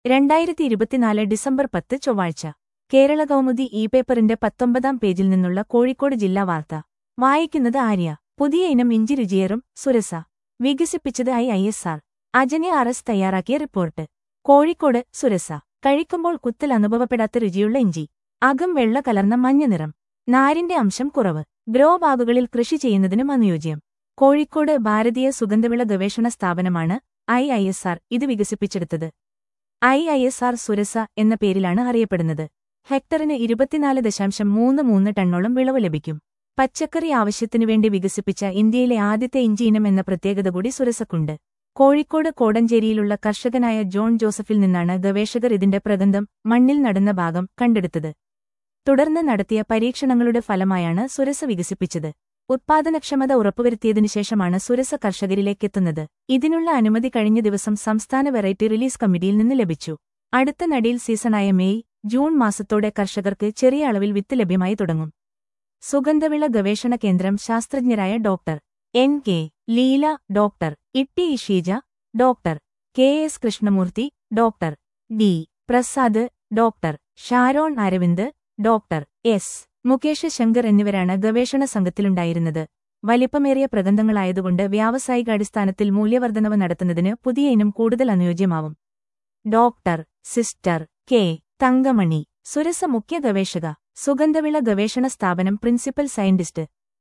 രണ്ടായിരത്തി ഇരുപത്തിനാല് ഡിസംബർ പത്ത് ചൊവ്വാഴ്ച കേരള കൗമുദി ഇ പേപ്പറിന്റെ പത്തൊമ്പതാം പേജിൽ നിന്നുള്ള കോഴിക്കോട് ജില്ലാ വാർത്ത വായിക്കുന്നത് ആര്യ പുതിയ ഇനം ഇഞ്ചി രുചിയേറും സുരസ വികസിപ്പിച്ചത് ഐ ഐ എസ് ആർ അജനെ ആർ എസ് തയ്യാറാക്കിയ റിപ്പോർട്ട് കോഴിക്കോട് സുരസ കഴിക്കുമ്പോൾ കുത്തൽ അനുഭവപ്പെടാത്ത രുചിയുള്ള ഇഞ്ചി അകം വെള്ള കലർന്ന മഞ്ഞ നിറം നാരിന്റെ അംശം കുറവ് ഗ്രോ ബാഗുകളിൽ കൃഷി ചെയ്യുന്നതിനും അനുയോജ്യം കോഴിക്കോട് ഭാരതീയ സുഗന്ധവിള ഗവേഷണ സ്ഥാപനമാണ് ഐ ഐ എസ് ആർ ഇത് വികസിപ്പിച്ചെടുത്തത് I I S R Surasa എന്ന പേരിലാണ് അറിയപ്പെടുന്നത് ഹെക്ടറിന് ഇരുപത്തിനാല് ദശാംശം മൂന്ന് മൂന്ന് ടണ്ണോളം വിളവ് ലഭിക്കും പച്ചക്കറി ആവശ്യത്തിനു വേണ്ടി വികസിപ്പിച്ച ഇന്ത്യയിലെ ആദ്യത്തെ ഇഞ്ചി ഇനം എന്ന പ്രത്യേകത കൂടി സുരസക്കുണ്ട് കോഴിക്കോട് കോടഞ്ചേരിയിലുള്ള കർഷകനായ ജോൺ ജോസഫിൽ നിന്നാണ് ഗവേഷകർ ഇതിന്റെ പ്രഗന്ധം മണ്ണിൽ നടുന്ന ഭാഗം കണ്ടെടുത്തത് തുടർന്ന് നടത്തിയ പരീക്ഷണങ്ങളുടെ ഫലമായാണ് സുരസ വികസിപ്പിച്ചത് ഉത്പാദനക്ഷമത ഉറപ്പുവരുത്തിയതിനു ശേഷമാണ് സുരസ കർഷകരിലേക്കെത്തുന്നത് ഇതിനുള്ള അനുമതി കഴിഞ്ഞ ദിവസം സംസ്ഥാന വെറൈറ്റി റിലീസ് കമ്മിറ്റിയിൽ നിന്ന് ലഭിച്ചു അടുത്ത നടിയിൽ സീസണായ മെയ് ജൂൺ മാസത്തോടെ കർഷകർക്ക് ചെറിയ അളവിൽ വിത്ത് ലഭ്യമായി തുടങ്ങും സുഗന്ധവിള ഗവേഷണ കേന്ദ്രം ശാസ്ത്രജ്ഞരായ doctor N K Leela doctor Itty Ishija doctor K S Krishnamurthy doctor D Prasad doctor Sharon Aravind doctor S Mukesh Shankar എന്നിവരാണ് ഗവേഷണ സംഘത്തിലുണ്ടായിരുന്നത് വലിപ്പമേറിയ പ്രബന്ധങ്ങളായതുകൊണ്ട് വ്യാവസായികാടിസ്ഥാനത്തിൽ മൂല്യവർദ്ധനവ് നടത്തുന്നതിന് പുതിയ ഇനം കൂടുതൽ അനുയോജ്യമാവും doctor sister K Thankamani Surasa മുഖ്യ ഗവേഷക സുഗന്ധവിള ഗവേഷണ സ്ഥാപനം പ്രിൻസിപ്പൽ സയന്റിസ്റ്റ്